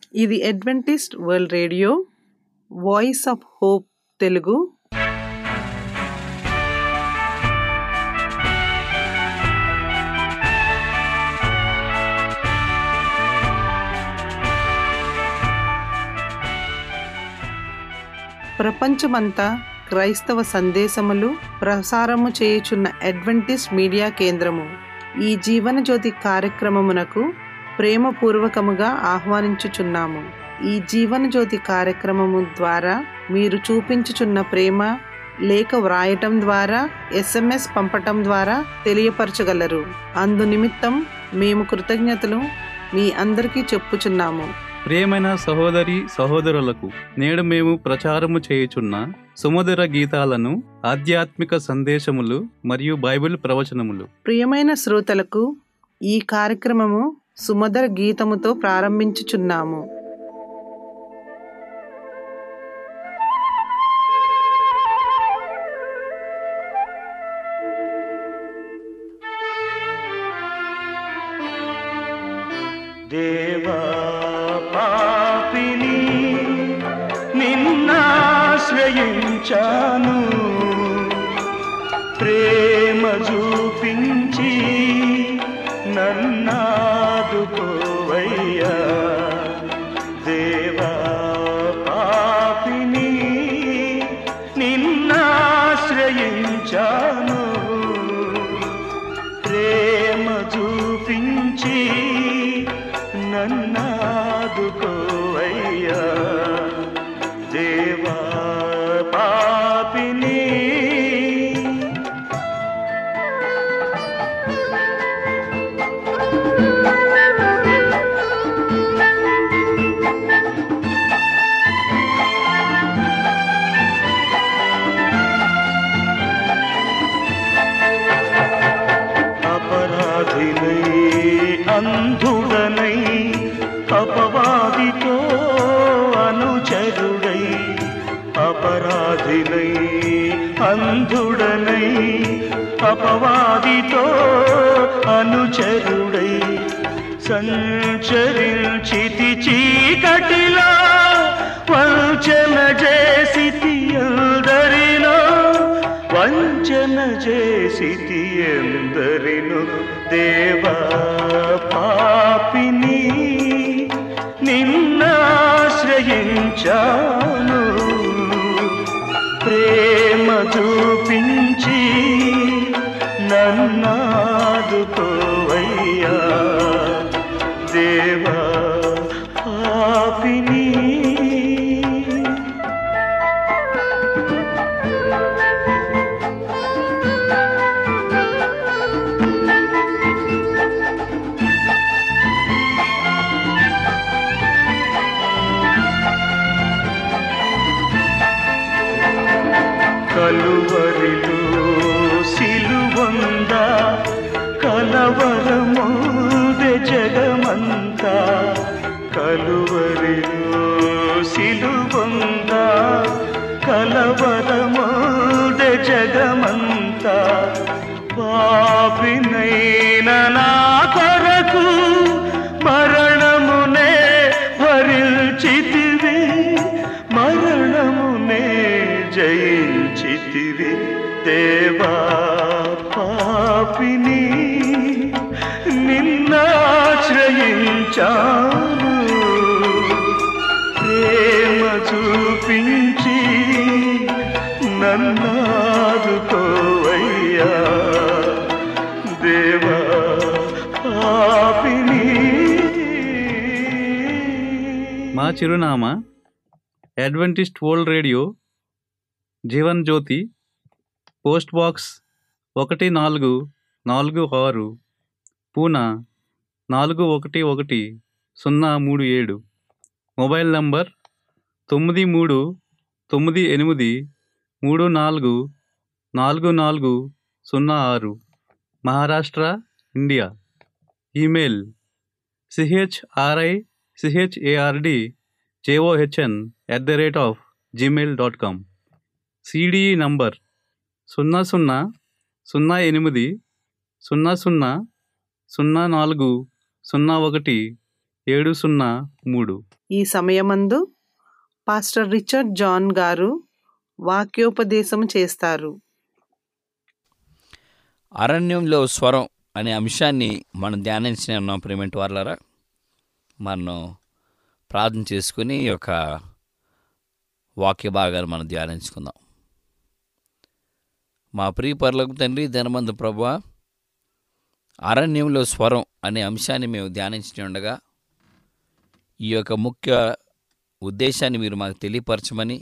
ఇది Adventist World Radio Voice of Hope Telugu ప్రపంచమంతా క్రైస్తవ సందేశములు ప్రసారము చేయుచున్న అడ్వెంటిస్ట్ మీడియా కేంద్రము ఈ జీవనజ్యోతి కార్యక్రమమునకు ప్రేమపూర్వకముగా ఆహ్వానించుచున్నాము ఈ జీవనజ్యోతి కార్యక్రమము ద్వారా మీరు చూపించుచున్న ప్రేమ లేఖ వ్రాయటం ద్వారా ఎస్ఎంఎస్ పంపటం ద్వారా తెలియపరచగలరు అందు నిమిత్తం మేము కృతజ్ఞతలు మీ అందరికీ చెప్పుచున్నాము ప్రియమైన సహోదరి సహోదరులకు నేడు మేము ప్రచారము చేయుచున్న సుమధుర గీతాలను ఆధ్యాత్మిక సందేశములు మరియు బైబిల్ ప్రవచనములు ప్రియమైన శ్రోతలకు ఈ కార్యక్రమము సుమధుర గీతముతో ప్రారంభించుచున్నాము దేవా పాపిని నిన్నాశ్రయించాను ప్రేమ చూపించి నన్నాదుకోవయ్యా దేవా పాపిని నిన్నాశ్రయించాను ప్రేమ చూపించి నన్నాదుకోవయ్యా దేవా పాపిని అపరాధినై అంధుడనై అపవాదితో అనుచరుడై అపరాధినై అంధుడనై అపవాదితో అనుచరుడై సంచరించితి చీకటిలో వంచన చేసితి అందరిలో వంచన చేసితి ఎందరిను దేవా పాపిని నిన్నాశ్రయించాను ప్రేమ చూపించి నన్నాదుకోవయ్యా దేవా పాపిని కలువరిలో సిలువంద కలవరముదే జగమంతా కలువరిలో సిలువంద కలవరముదే జగమంతా పాపినైన నా కొరకు మరణమునే భరించితివి మరణమునే జయించితివి దేవా పాపిని నిన్నాశ్రయించాను ప్రేమ చూపించి నన్నాదుకోవయ్యా దేవా పాపిని మా చిరునామా Adventist World Radio Jeevan Jyothi post box ఒకటి నాలుగు నాలుగు ఆరు పూనా నాలుగు ఒకటి ఒకటి సున్నా మూడు ఏడు మొబైల్ నంబర్ తొమ్మిది మూడు తొమ్మిది ఎనిమిది మూడు నాలుగు నాలుగు నాలుగు సున్నా ఆరు Maharashtra India email C H R I C H A R D J O H N at the rate of Gmail dot com C D E number సున్నా సున్నా సున్నా ఎనిమిది సున్నా సున్నా సున్నా నాలుగు సున్నా ఒకటి ఏడు సున్నా మూడు ఈ సమయమందు పాస్టర్ రిచర్డ్ జాన్ గారు వాక్యోపదేశం చేస్తారు అరణ్యంలో స్వరం అనే అంశాన్ని మనం ధ్యానించిన ఉన్నాం ప్రేమెంట్ వాళ్ళరా మనం ప్రార్థన చేసుకుని ఈ యొక్క వాక్య భాగాలు మనం ధ్యానించుకుందాం మా ప్రియ పర్లకు తండ్రి ధనమందు ప్రభు అరణ్యంలో స్వరం అనే అంశాన్ని మేము ధ్యానించి ఉండగా ఈ యొక్క ముఖ్య ఉద్దేశాన్ని మీరు మాకు తెలియపరచమని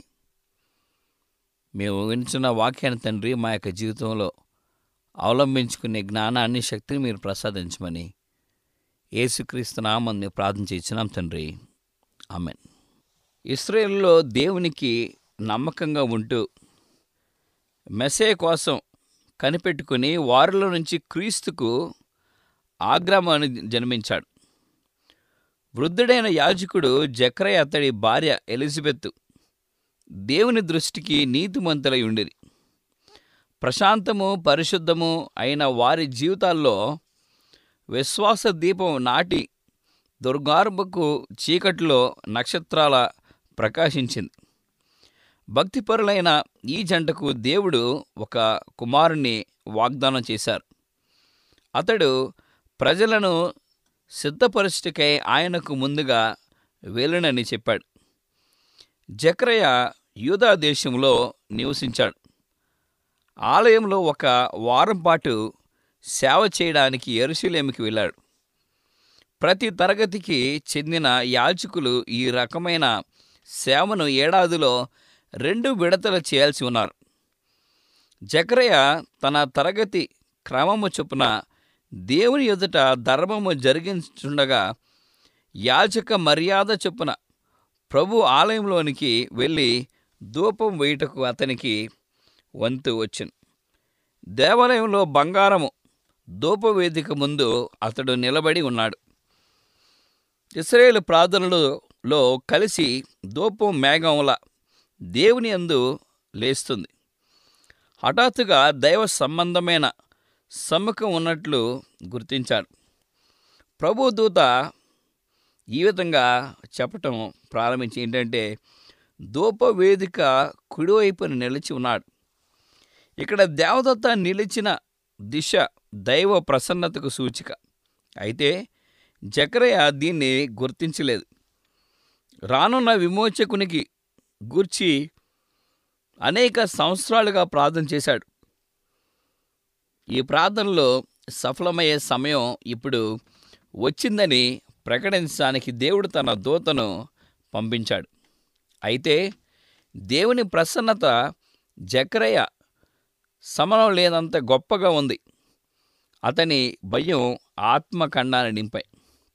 మేము వింటున్న వాక్యాన్ని తండ్రి మా యొక్క జీవితంలో అవలంబించుకునే జ్ఞానాన్ని శక్తిని మీరు ప్రసాదించమని యేసుక్రీస్తు నామని ప్రార్థన చేసినాం తండ్రి ఆమెన్ ఇస్రాయేల్లో దేవునికి నమ్మకంగా ఉంటూ మెసే కోసం కనిపెట్టుకుని వారిలో నుంచి క్రీస్తుకు ఆగ్రామాన్ని జన్మించాడు వృద్ధుడైన యాజకుడు జక్రయ అతడి భార్య ఎలిజబెత్ దేవుని దృష్టికి నీతిమంతులై ఉండిరి ప్రశాంతము పరిశుద్ధము అయిన వారి జీవితాల్లో విశ్వాస దీపం నాటి దుర్గార్భకు చీకటిలో నక్షత్రాల ప్రకాశించింది భక్తిపరులైన ఈ జంటకు దేవుడు ఒక కుమారుణ్ణి వాగ్దానం చేశారు అతడు ప్రజలను సిద్ధపరుచుటకై ఆయనకు ముందుగా వెళ్ళనని చెప్పాడు జక్రయ యూదా దేశంలో నివసించాడు ఆలయంలో ఒక వారం పాటు సేవ చేయడానికి ఎరుసలేమికి వెళ్ళాడు ప్రతి తరగతికి చెందిన యాజకులు ఈ రకమైన సేవను ఏడాదిలో రెండు విడతలు చేయాల్సి ఉన్నారు జకరయ తన తరగతి క్రమము చొప్పున దేవుని ఎదుట ధర్మము జరిగించుండగా యాజక మర్యాద చొప్పున ప్రభు ఆలయంలోనికి వెళ్ళి ధూపం వేయుటకు అతనికి వంతు వచ్చింది దేవాలయంలో బంగారము ధూపవేదిక ముందు అతడు నిలబడి ఉన్నాడు ఇస్రాయేల్ ప్రార్థనలో కలిసి ధూపం మేఘంల దేవుని అందు లేస్తుంది హఠాత్తుగా దైవ సంబంధమైన సమ్ముఖం ఉన్నట్లు గుర్తించాడు ప్రభు దూత ఈ విధంగా చెప్పటం ప్రారంభించి ఏంటంటే ధూపవేదిక కుడివైపున నిలిచి ఉన్నాడు ఇక్కడ దేవదత్త నిలిచిన దిశ దైవ ప్రసన్నతకు సూచిక అయితే జకరయ దీన్ని గుర్తించలేదు రానున్న విమోచకునికి గూర్చి అనేక సంవత్సరాలుగా ప్రార్థన చేశాడు ఈ ప్రార్థనలో సఫలమయ్యే సమయం ఇప్పుడు వచ్చిందని ప్రకటించడానికి దేవుడు తన దూతను పంపించాడు అయితే దేవుని ప్రసన్నత జకరయ సమనం లేనంత గొప్పగా ఉంది అతని భయం ఆత్మఖండాన్ని నింపాయి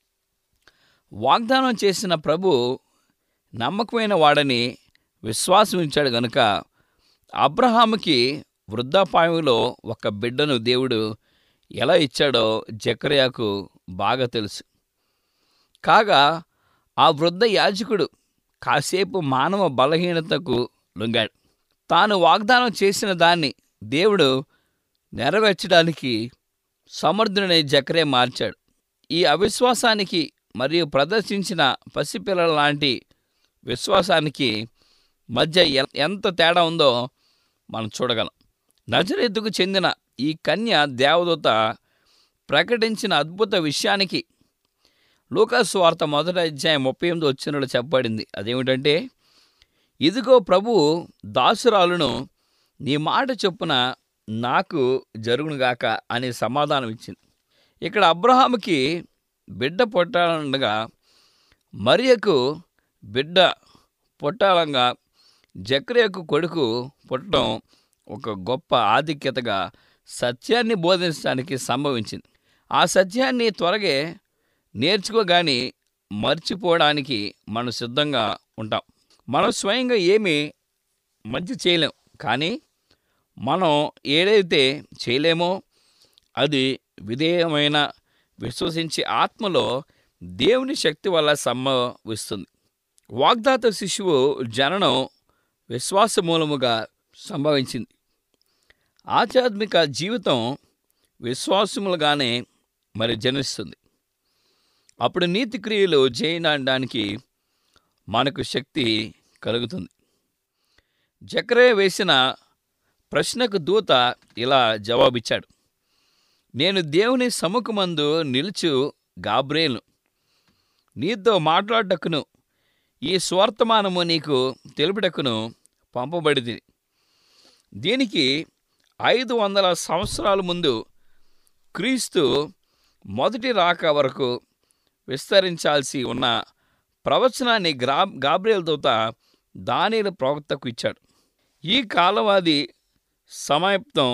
వాగ్దానం చేసిన ప్రభు నమ్మకమైన వాడని విశ్వాసం ఉంచాడు గనుక అబ్రహాముకి వృద్ధాపాయంలో ఒక బిడ్డను దేవుడు ఎలా ఇచ్చాడో జకర్యాకు బాగా తెలుసు కాగా ఆ వృద్ధ యాజకుడు కాసేపు మానవ బలహీనతకు లొంగాడు తాను వాగ్దానం చేసిన దాన్ని దేవుడు నెరవేర్చడానికి సమర్థుడనే జకరే మార్చాడు ఈ అవిశ్వాసానికి మరియు ప్రదర్శించిన పసిపిల్లల లాంటి విశ్వాసానికి మధ్య ఎ- ఎంత తేడా ఉందో మనం చూడగలం నజరేతుకు చెందిన ఈ కన్య దేవదూత ప్రకటించిన అద్భుత విషయానికి లూకాసు వార్త మొదటి అధ్యాయం ముప్పై ఎనిమిది వచ్చినట్లు చెప్పబడింది అదేమిటంటే ఇదిగో ప్రభు దాసురాలును నీ మాట చొప్పున నాకు జరుగునుగాక అనే సమాధానం ఇచ్చింది ఇక్కడ అబ్రహాముకి బిడ్డ పుట్టాలనగా మరియకు బిడ్డ పుట్టాలంగా జక్రియకు కొడుకు పుట్టడం ఒక గొప్ప ఆధిక్యతగా సత్యాన్ని బోధించడానికి సంభవించింది ఆ సత్యాన్ని త్వరగే నేర్చుకోగాని మర్చిపోవడానికి మనం సిద్ధంగా ఉంటాం మనం స్వయంగా ఏమీ మంచి చేయలేం కానీ మనం ఏదైతే చేయలేమో అది విధేయమైన విశ్వసించే ఆత్మలో దేవుని శక్తి వల్ల సంభవిస్తుంది వాగ్దాత శిశువు జననం విశ్వాస మూలముగా సంభవించింది ఆధ్యాత్మిక జీవితం విశ్వాసములుగానే మరి జనిస్తుంది అప్పుడు నీతి క్రియలు చేయడానికి మనకు శక్తి కలుగుతుంది జకరే వేసిన ప్రశ్నకు దూత ఇలా జవాబిచ్చాడు నేను దేవుని సముఖమందు నిలుచు గాబ్రేలు నీతో మాట్లాడటకును ఈ స్వార్థమానము నీకు తెలుపుటకును పంపబడింది దీనికి ఐదు వందల సంవత్సరాల ముందు క్రీస్తు మొదటి రాక వరకు విస్తరించాల్సి ఉన్న ప్రవచనాన్ని గ్రా గాబ్రియల్ దూత దానిల ప్రవక్తకు ఇచ్చాడు ఈ కాలవాది సమాప్తం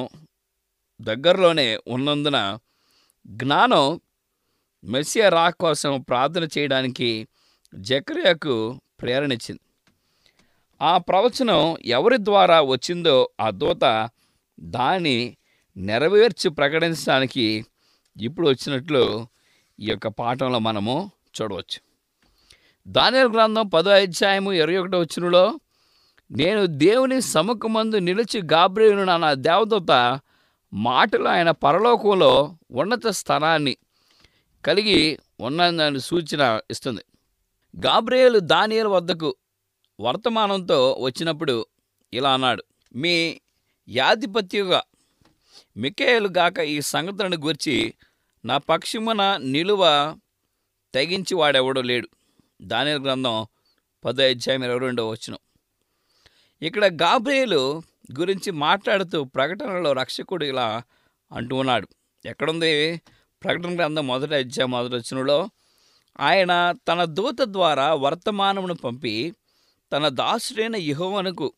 దగ్గరలోనే ఉన్నందున జ్ఞానం మెస్సియా రా కోసం ప్రార్థన చేయడానికి జకర్యాకు ప్రేరణిచ్చింది ఆ ప్రవచనం ఎవరి ద్వారా వచ్చిందో ఆ దూత దాన్ని నెరవేర్చి ప్రకటించడానికి ఇప్పుడు వచ్చినట్లు ఈ యొక్క పాఠంలో మనము చూడవచ్చు దానియలు గ్రంథం పదో అధ్యాయము ఇరవై ఒకటో వచ్చినలో నేను దేవుని సముఖమందు నిలిచి గాబ్రేయును నా దేవదూత మాటలు ఆయన పరలోకంలో ఉన్నత స్థానాన్ని కలిగి ఉన్నదని సూచన ఇస్తుంది గాబ్రేయులు దానియలు వద్దకు వర్తమానంతో వచ్చినప్పుడు ఇలా అన్నాడు మీ యాధిపత్యుగా మికేలు గాక ఈ సంగతులను గురించి నా పక్షమున నిలువ తెగించి వాడెవడో లేడు దాని గ్రంథం పదో అధ్యాయం ఇరవై రెండో వచ్చిన ఇక్కడ గాబ్రేలు గురించి మాట్లాడుతూ ప్రకటనలో రక్షకుడు ఇలా అంటూ ఉన్నాడు ఎక్కడుంది ప్రకటన గ్రంథం మొదటి అధ్యాయం మొదటి వచ్చినలో ఆయన తన దూత ద్వారా వర్తమానమును పంపి తన దాసుడైన యెహోవానుకు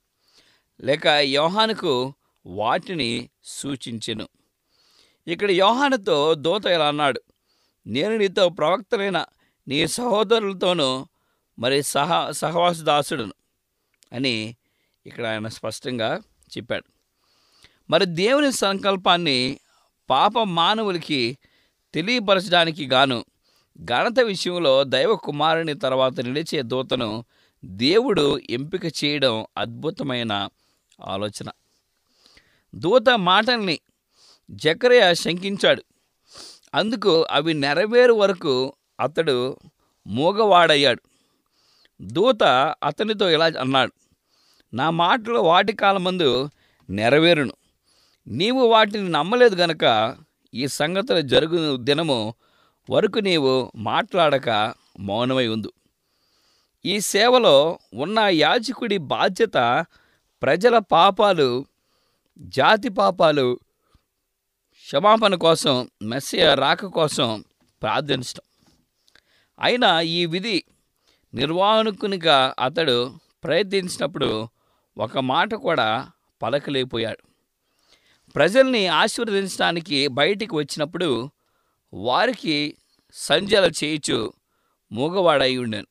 లేక యోహానుకు వాటిని సూచించెను ఇక్కడ యోహానుతో దూత ఇలా అన్నాడు నేను నీతో ప్రవక్తలైన నీ సహోదరులతోనూ మరి సహ సహవాస దాసుడును అని ఇక్కడ ఆయన స్పష్టంగా చెప్పాడు మరి దేవుని సంకల్పాన్ని పాప మానవులకి తెలియపరచడానికి గాను ఘనత విషయంలో దైవ కుమారుని తర్వాత నిలిచే దూతను దేవుడు ఎంపిక చేయడం అద్భుతమైన ఆలోచన దూత మాటల్ని జకరయ శంకించాడు అందుకు అవి నెరవేరు వరకు అతడు మూగవాడయ్యాడు దూత అతనితో ఇలా అన్నాడు నా మాటలు వాటి కాలమందు నెరవేరును నీవు వాటిని నమ్మలేదు గనక ఈ సంగతులు జరుగు దినము వరకు నీవు మాట్లాడక మౌనమై ఉండు ఈ సేవలో ఉన్న యాజకుడి బాధ్యత ప్రజల పాపాలు జాతి పాపాలు క్షమాపణ కోసం మెస్సియ రాక కోసం ప్రార్థించడం అయినా ఈ విధి నిర్వాహకునిగా అతడు ప్రయత్నించినప్పుడు ఒక మాట కూడా పలకలేకపోయాడు ప్రజల్ని ఆశీర్వదించడానికి బయటికి వచ్చినప్పుడు వారికి సంజల చేయిచు మూగవాడై ఉండాను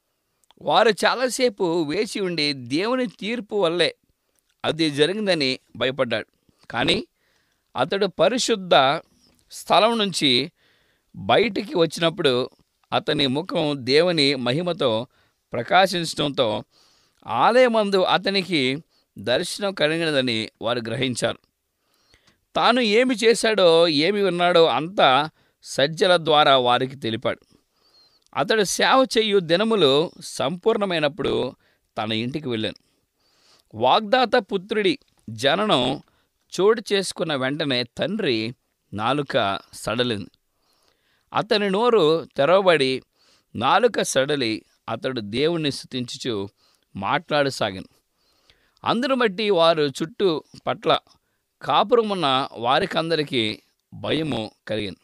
వారు చాలాసేపు వేచి ఉండి దేవుని తీర్పు వల్లే అది జరిగిందని భయపడ్డాడు కానీ అతడు పరిశుద్ధ స్థలం నుంచి బయటికి వచ్చినప్పుడు అతని ముఖం దేవుని మహిమతో ప్రకాశించడంతో ఆలయమందు అతనికి దర్శనం కలిగినదని వారు గ్రహించారు తాను ఏమి చేశాడో ఏమి విన్నాడో అంతా సజ్జల ద్వారా వారికి తెలిపాడు అతడు సేవ చేయు దినములు సంపూర్ణమైనప్పుడు తన ఇంటికి వెళ్ళాను వాగ్దాత పుత్రుడి జననం చోటు చేసుకున్న వెంటనే తండ్రి నాలుక సడలింది అతని నోరు తెరవబడి నాలుక సడలి అతడు దేవుణ్ణి స్థుతించుచు మాట్లాడసాగాను అందును బట్టి వారు చుట్టూ పట్ల కాపురమున్న వారికందరికీ భయము కలిగింది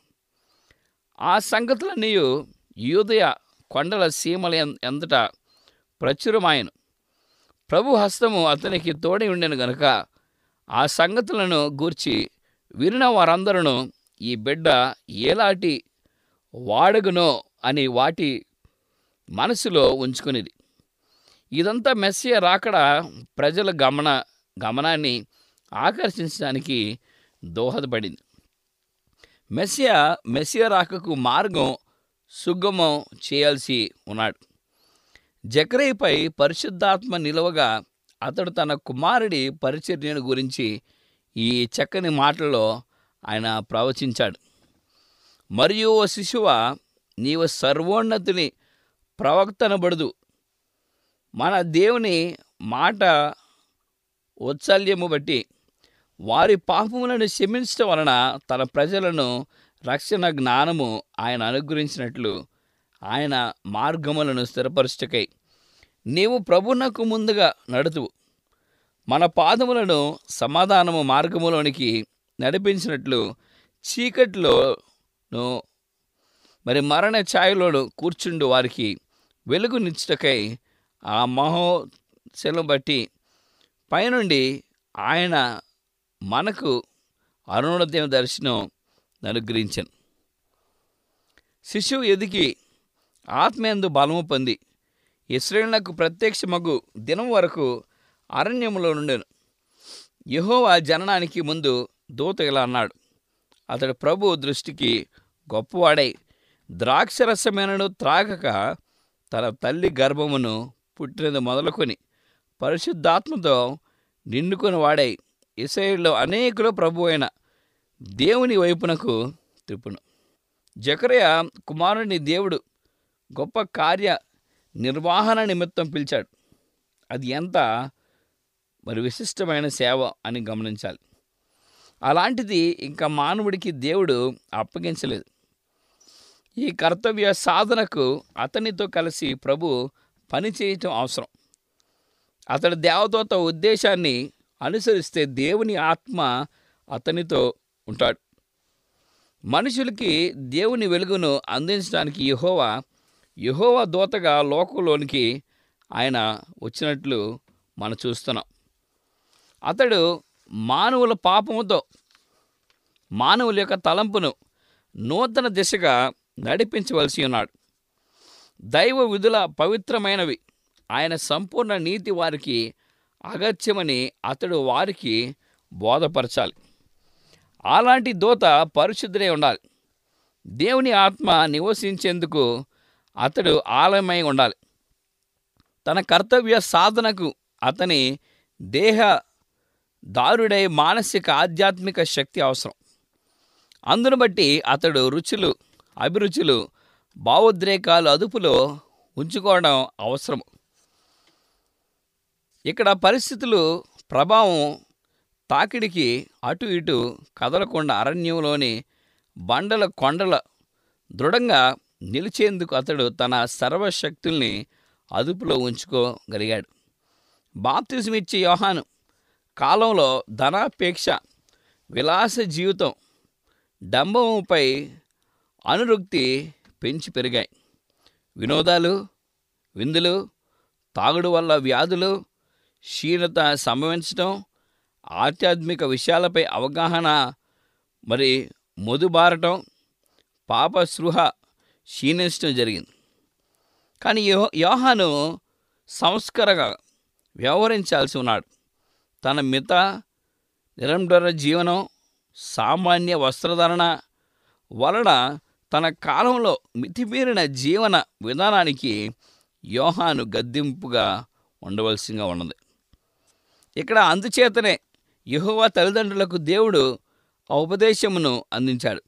ఆ సంగతులన్నీ యూదయ కొండల సీమల ఎం- ఎంతట ప్రచురమాయను ప్రభు హస్తము అతనికి తోడి ఉండెను గనుక ఆ సంగతులను గూర్చి వినిన వారందరూ ఈ బిడ్డ ఏలాంటి వాడగునో అని వాటి మనసులో ఉంచుకునేది ఇదంతా మెస్సియ రాకడ ప్రజల గమన గమనాన్ని ఆకర్షించడానికి దోహదపడింది మెస్సియా మెస్సియ రాకకు మార్గం సుగమం చేయాల్సి ఉన్నాడు జకరేపై పరిశుద్ధాత్మ నిలవగా అతడు తన కుమారుడి పరిచర్యను గురించి ఈ చక్కని మాటల్లో ఆయన ప్రవచించాడు మరియు ఓ శిశువ నీవు సర్వోన్నతుని ప్రవక్తనబడదు మన దేవుని మాట ఔత్సల్యము బట్టి వారి పాపములను క్షమించడం వలన తన ప్రజలను రక్షణ జ్ఞానము ఆయన అనుగ్రహించినట్లు ఆయన మార్గములను స్థిరపరచుటకై నీవు ప్రభునకు ముందుగా నడుతువు మన పాదములను సమాధానము మార్గములోనికి నడిపించినట్లు చీకటిలోను మరి మరణ ఛాయలోను కూర్చుండు వారికి వెలుగునిచ్చుటకై ఆ మహోశలం బట్టి పైనుండి ఆయన మనకు అరుణోదయం దర్శనం అనుగ్రహించాను శిశువు ఎదిగి ఆత్మయందు బలము పొంది ఇస్రాయేళ్లకు ప్రత్యక్షమగు దినం వరకు అరణ్యములో నుండెను యెహోవా జననానికి ముందు దూత ఇలా అన్నాడు అతడు ప్రభు దృష్టికి గొప్పవాడై ద్రాక్షరసమైనను త్రాగక తన తల్లి గర్భమును పుట్టినది మొదలుకొని పరిశుద్ధాత్మతో నిండుకొని వాడై ఇస్రాయేల్లో అనేకులు ప్రభు అయిన దేవుని వైపునకు త్రిప్పును జకరయ కుమారుని దేవుడు గొప్ప కార్య నిర్వహణ నిమిత్తం పిలిచాడు అది ఎంత మరి విశిష్టమైన సేవ అని గమనించాలి అలాంటిది ఇంకా మానవుడికి దేవుడు అప్పగించలేదు ఈ కర్తవ్య సాధనకు అతనితో కలిసి ప్రభు పని చేయటం అవసరం అతడు దేవదూత ఉద్దేశాన్ని అనుసరిస్తే దేవుని ఆత్మ అతనితో ఉంటాడు మనుషులకి దేవుని వెలుగును అందించడానికి యెహోవా యెహోవా దూతగా లోకంలోనికి ఆయన వచ్చినట్లు మనం చూస్తున్నాం అతడు మానవుల పాపముతో మానవుల యొక్క తలంపును నూతన దిశగా నడిపించవలసి ఉన్నాడు దైవ విధుల పవిత్రమైనవి ఆయన సంపూర్ణ నీతి వారికి అగత్యమని అతడు వారికి బోధపరచాలి అలాంటి దూత పరిశుద్ధుడై ఉండాలి దేవుని ఆత్మ నివసించేందుకు అతడు ఆలయమై ఉండాలి తన కర్తవ్య సాధనకు అతని దేహ దారుడై మానసిక ఆధ్యాత్మిక శక్తి అవసరం అందును బట్టి అతడు రుచులు అభిరుచులు భావోద్రేకాలు అదుపులో ఉంచుకోవడం అవసరం ఇక్కడ పరిస్థితులు ప్రభావం తాకిడికి అటు ఇటు కదలకుండా అరణ్యంలోని బండల కొండల దృఢంగా నిలిచేందుకు అతడు తన సర్వశక్తుల్ని అదుపులో ఉంచుకోగలిగాడు బాప్తిజమిచ్చే యోహాను కాలంలో ధనాపేక్ష విలాస జీవితం డంబముపై అనురుక్తి పెంచి పెరిగాయి వినోదాలు విందులు తాగుడు వల్ల వ్యాధులు క్షీణత సంభవించడం ఆధ్యాత్మిక విషయాలపై అవగాహన మరి మొదుబారటం పాప స్పృహ క్షీణించడం జరిగింది కానీ యో యోహాను సంస్కరగా వ్యవహరించాల్సి ఉన్నాడు తన మిత నిరంతర జీవనం సామాన్య వస్త్రధారణ వలన తన కాలంలో మితిమీరిన జీవన విధానానికి యోహాను గద్దింపుగా ఉండవలసిగా ఉన్నది ఇక్కడ అందుచేతనే యెహోవా తల్లిదండ్రులకు దేవుడు ఆ ఉపదేశమును అందించాడు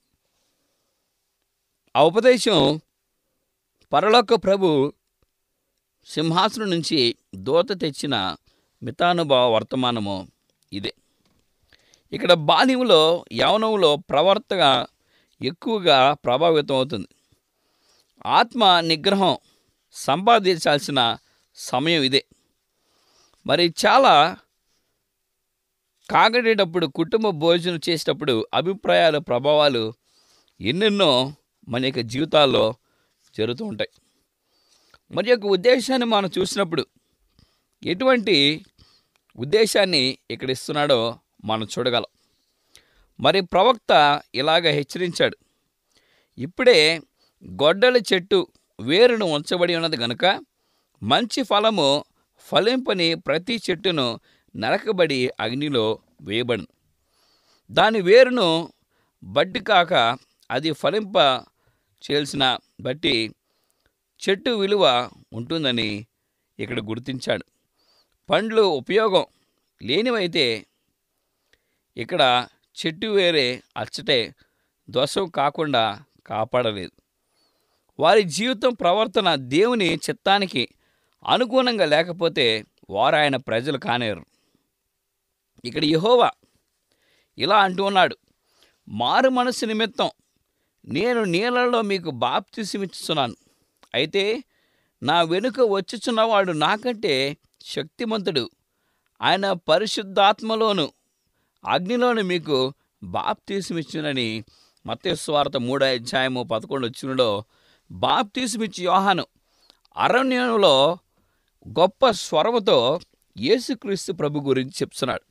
ఆ ఉపదేశం పరలోక ప్రభు సింహాసనం నుంచి దూత తెచ్చిన మితానుభవ వర్తమానము ఇదే ఇక్కడ బాల్యంలో యవనంలో ప్రవర్తగా ఎక్కువగా ప్రభావితం అవుతుంది ఆత్మ నిగ్రహం సంపాదించాల్సిన సమయం ఇదే మరి చాలా కాగడేటప్పుడు కుటుంబ భోజనం చేసేటప్పుడు అభిప్రాయాలు ప్రభావాలు ఎన్నెన్నో మన యొక్క జీవితాల్లో జరుగుతూ ఉంటాయి మరి యొక్క ఉద్దేశాన్ని మనం చూసినప్పుడు ఎటువంటి ఉద్దేశాన్ని ఇక్కడ ఇస్తున్నాడో మనం చూడగలం మరి ప్రవక్త ఇలాగ హెచ్చరించాడు ఇప్పుడే గొడ్డల చెట్టు వేరును ఉంచబడి ఉన్నది గనుక మంచి ఫలము ఫలింపని ప్రతి చెట్టును నరకబడి అగ్నిలో వేయబడును దాని వేరును బట్టి కాక అది ఫలింప చేయాల్సిన బట్టి చెట్టు విలువ ఉంటుందని ఇక్కడ గుర్తించాడు పండ్లు ఉపయోగం లేనివైతే ఇక్కడ చెట్టు వేరే అచ్చటే దోషం కాకుండా కాపాడలేదు వారి జీవితం ప్రవర్తన దేవుని చిత్తానికి అనుగుణంగా లేకపోతే వారు ఆయన ప్రజలు కానేరు ఇక్కడ యెహోవా ఇలా అంటూ ఉన్నాడు మారు మనసు నిమిత్తం నేను నీళ్ళలో మీకు బాప్తిసమిస్తున్నాను అయితే నా వెనుక వచ్చుచున్నవాడు నాకంటే శక్తిమంతుడు ఆయన పరిశుద్ధాత్మలోను అగ్నిలోను మీకు బాప్తీసమిచ్చునని మత్స్వార్త మూడో అధ్యాయము పదకొండు వచ్చినలో బాప్తీసమిచ్చి యోహాను అరణ్యంలో గొప్ప స్వరముతో యేసుక్రీస్తు ప్రభు గురించి చెప్తున్నాడు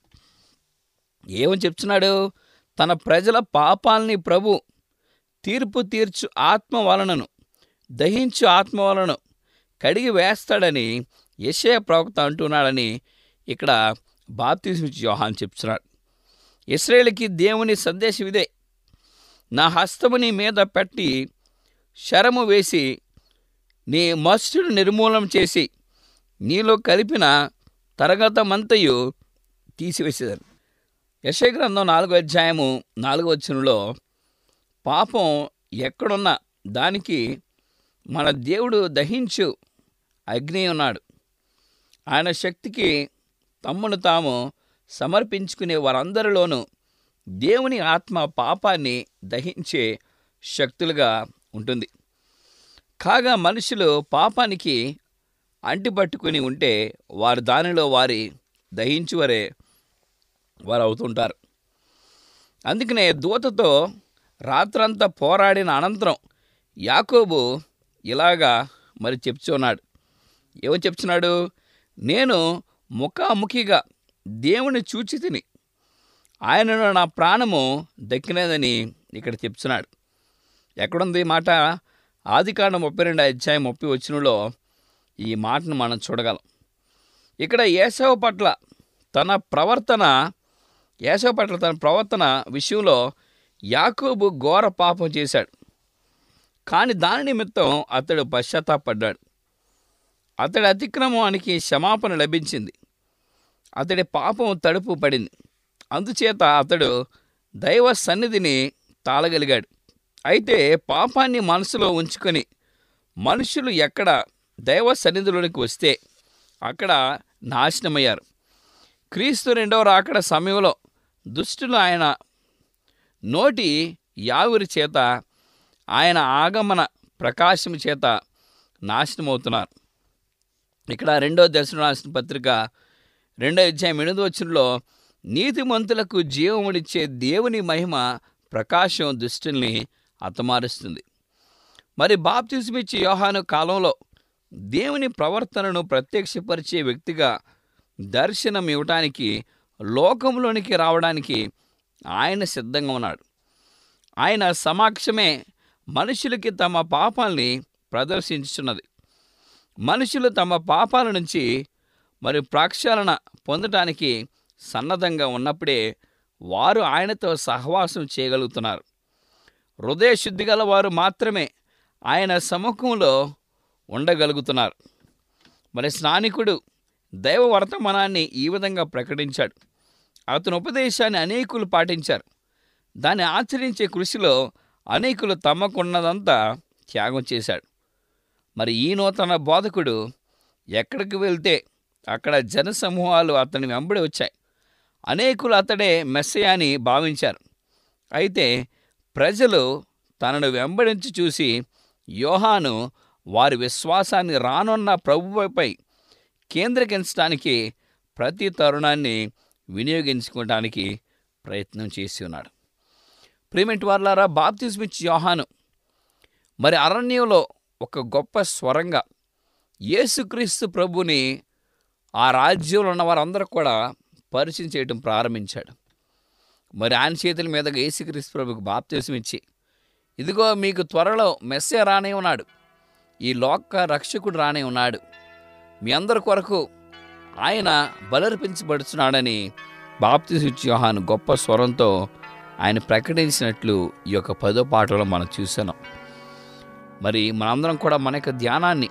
ఏమని చెప్తున్నాడు తన ప్రజల పాపాలని ప్రభు తీర్పు తీర్చు ఆత్మ వలనను దహించు ఆత్మ వలన కడిగి వేస్తాడని యెషయా ప్రవక్త అంటున్నాడని ఇక్కడ బాప్తిస్మిచ్చి యోహాన్ చెప్తున్నాడు ఇస్రాయేల్కి దేవుని సందేశం ఇదే నా హస్తము నీ మీద పెట్టి శరము వేసి నీ మస్తుడు నిర్మూలన చేసి నీలో కలిపిన తరగతమంతయు తీసివేసేదాన్ని యశయ గ్రంథం నాలుగో అధ్యాయము నాలుగో వచనంలో పాపం ఎక్కడున్నా దానికి మన దేవుడు దహించు అగ్ని ఉన్నాడు ఆయన శక్తికి తమ్మును తాము సమర్పించుకునే వారందరిలోనూ దేవుని ఆత్మ పాపాన్ని దహించే శక్తులుగా ఉంటుంది కాగా మనుషులు పాపానికి అంటిపట్టుకుని ఉంటే వారు దానిలో వారి దహించువరే వారు అవుతుంటారు అందుకనే దూతతో రాత్రంతా పోరాడిన అనంతరం యాకోబు ఇలాగా మరి చెప్తున్నాడు ఏమో చెప్తున్నాడు నేను ముఖాముఖిగా దేవుని చూచి తిని ఆయనను నా ప్రాణము దక్కినదని ఇక్కడ చెప్తున్నాడు ఎక్కడుంది ఈ మాట ఆదికాండం ముప్పై రెండు అధ్యాయం ముప్పై వచ్చినలో ఈ మాటను మనం చూడగలం ఇక్కడ ఏసవ పట్ల తన ప్రవర్తన ఏసవ పట్ల తన ప్రవర్తన విషయంలో యాకోబు ఘోర పాపం చేశాడు కానీ దాని నిమిత్తం అతడు పశ్చాత్తాపడ్డాడు అతడి అతిక్రమానికి క్షమాపణ లభించింది అతడి పాపం తడుపు పడింది అందుచేత అతడు దైవ సన్నిధిని తాళగలిగాడు అయితే పాపాన్ని మనసులో ఉంచుకొని మనుషులు ఎక్కడ దైవ సన్నిధిలోనికి వస్తే అక్కడ నాశనమయ్యారు క్రీస్తు రెండవ రాకడ సమయంలో దుష్టులు ఆయన నోటి యావురి చేత ఆయన ఆగమన ప్రకాశం చేత నాశనమవుతున్నారు ఇక్కడ రెండో దర్శనం రాసిన పత్రిక రెండో అధ్యాయం ఎనిమిది వచ్చినలో నీతిమంతులకు జీవమునిచ్చే దేవుని మహిమ ప్రకాశం దుష్టుల్ని హతమారుస్తుంది మరి బాప్తిస్మిచ్చి యోహాను కాలంలో దేవుని ప్రవర్తనను ప్రత్యక్షపరిచే వ్యక్తిగా దర్శనం ఇవ్వటానికి లోకంలోనికి రావడానికి ఆయన సిద్ధంగా ఉన్నాడు ఆయన సమాక్షమే మనుషులకి తమ పాపాల్ని ప్రదర్శించుచున్నది మనుషులు తమ పాపాల నుంచి మరి ప్రక్షాళన పొందటానికి సన్నద్ధంగా ఉన్నప్పుడే వారు ఆయనతో సహవాసం చేయగలుగుతున్నారు హృదయ శుద్ధి గల వారు మాత్రమే ఆయన సముఖంలో ఉండగలుగుతున్నారు మరి స్నానికుడు దైవ వర్తమానాన్ని ఈ విధంగా ప్రకటించాడు అతని ఉపదేశాన్ని అనేకులు పాటించారు దాన్ని ఆచరించే కృషిలో అనేకులు తమకున్నదంతా త్యాగం చేశాడు మరి ఈ నూతన బోధకుడు ఎక్కడికి వెళ్తే అక్కడ జనసమూహాలు అతని వెంబడి వచ్చాయి అనేకులు అతడే మెస్సయాని భావించారు అయితే ప్రజలు తనను వెంబడించి చూసి యోహాను వారి విశ్వాసాన్ని రానున్న ప్రభువుపై కేంద్రీకరించడానికి ప్రతి తరుణాన్ని వినియోగించుకోవడానికి ప్రయత్నం చేసి ఉన్నాడు ప్రేమెంట్ వార్లారా బాప్తిస్మిచ్ యోహాను మరి అరణ్యంలో ఒక గొప్ప స్వరంగా యేసుక్రీస్తు ప్రభుని ఆ రాజ్యంలో ఉన్న వారందరూ కూడా పరిచయం చేయడం ప్రారంభించాడు మరి ఆయన చేతుల మీదగా యేసుక్రీస్తు ప్రభుకు బాప్తిసం ఇచ్చి ఇదిగో మీకు త్వరలో మెస్సే రానే ఉన్నాడు ఈ లోక రక్షకుడు రానే ఉన్నాడు మీ అందరి కొరకు ఆయన బలర్పించబడుచున్నాడని బాప్తిసిచ్చి యోహాను గొప్ప స్వరంతో ఆయన ప్రకటించినట్లు ఈ యొక్క పదో పాటలో మనం చూసాం మరి మనందరం కూడా మన యొక్క ధ్యానాన్ని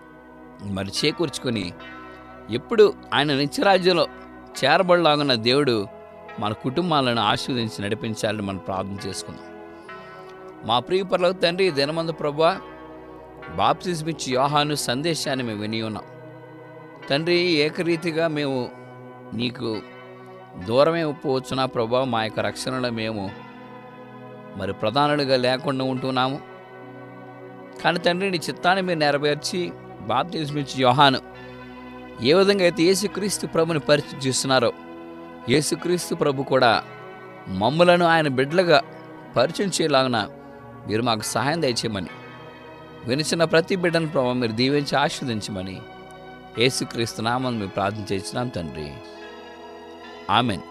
మరి చేకూర్చుకొని ఎప్పుడు ఆయన నిత్యరాజ్యంలో చేరబడలాగున్న దేవుడు మన కుటుంబాలను ఆశీర్వదించి నడిపించాలని మనం ప్రార్థన చేసుకుందాం మా ప్రియ పర్లకు తండ్రి దినమందు ప్రభా బాప్తిజమిచ్చి యోహాను సందేశాన్ని మేము విని ఉన్నాం తండ్రి ఏకరీతిగా మేము నీకు దూరమే పోవచ్చునా ప్రభా మా యొక్క రక్షణలో మేము మరి ప్రధానులుగా లేకుండా ఉంటున్నాము కానీ తండ్రి నీ చిత్తాన్ని మీరు నెరవేర్చి బాప్తిజమిచ్చి యోహాను ఏ విధంగా అయితే యేసుక్రీస్తు ప్రభుని పరిచయం చేస్తున్నారో యేసుక్రీస్తు ప్రభు కూడా మమ్ములను ఆయన బిడ్డలుగా పరిచయం చేయలాగిన మీరు మాకు సహాయం దయచేయమని వినిచిన ప్రతి బిడ్డను ప్రభావ మీరు దీవించి ఆస్వాదించమని యేసుక్రీస్తు నామని మేము ప్రార్థన చేసినాం తండ్రి ఆమెన్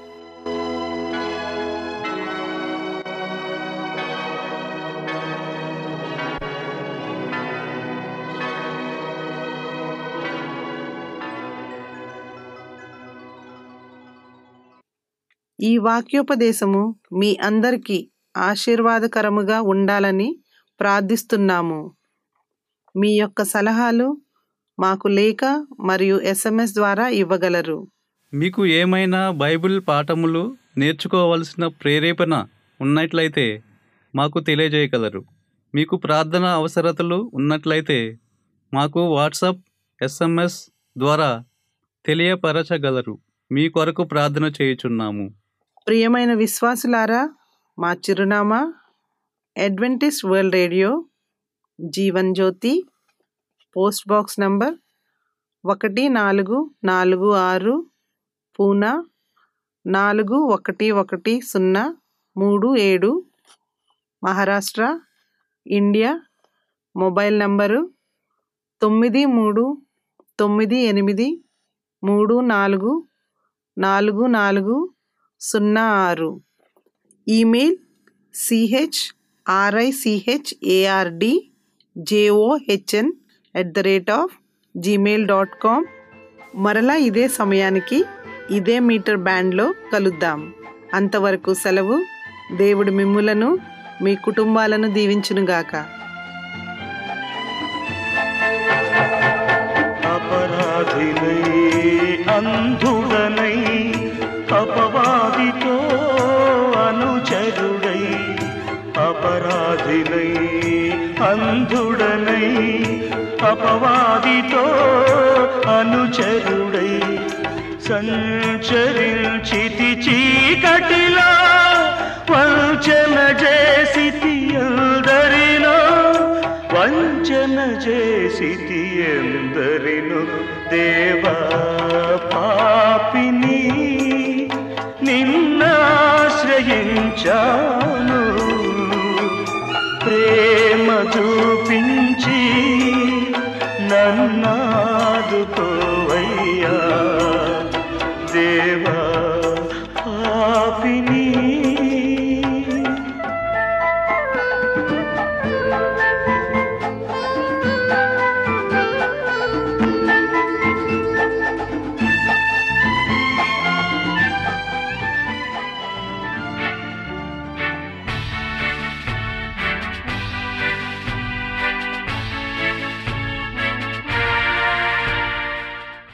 ఈ వాక్యోపదేశము మీ అందరికీ ఆశీర్వాదకరముగా ఉండాలని ప్రార్థిస్తున్నాము మీ యొక్క సలహాలు మాకు లేఖ మరియు ఎస్ఎంఎస్ ద్వారా ఇవ్వగలరు మీకు ఏమైనా బైబిల్ పాఠములు నేర్చుకోవలసిన ప్రేరేపణ ఉన్నట్లయితే మాకు తెలియజేయగలరు మీకు ప్రార్థన అవసరతలు ఉన్నట్లయితే మాకు వాట్సాప్ ఎస్ఎంఎస్ ద్వారా తెలియపరచగలరు మీ కొరకు ప్రార్థన చేయుచున్నాము ప్రియమైన విశ్వాసులారా మా చిరునామా Adventist World Radio Jeevan Jyothi post box number ఒకటి నాలుగు నాలుగు ఆరు పూనా నాలుగు ఒకటి ఒకటి సున్నా మూడు ఏడు మహారాష్ట్ర ఇండియా మొబైల్ నంబరు తొమ్మిది మూడు తొమ్మిది ఎనిమిది మూడు నాలుగు నాలుగు నాలుగు సున్నా ఆరు email C H R I C H A R D J O H N at the rate of Gmail dot com మరలా ఇదే సమయానికి ఇదే మీటర్ బ్యాండ్లో కలుద్దాం అంతవరకు సెలవు దేవుడు మిమ్ములను మీ కుటుంబాలను దీవించునుగాక అపరాధినై అంధుడనై అపవాదితో అనుచరుడై అపరాధినై అంధుడనై అపవాదితో అనుచరుడై సంచరించితి చీకటిలో వంచన చేసితి అందరిలో వంచన చేసితి ఎందరిను దేవా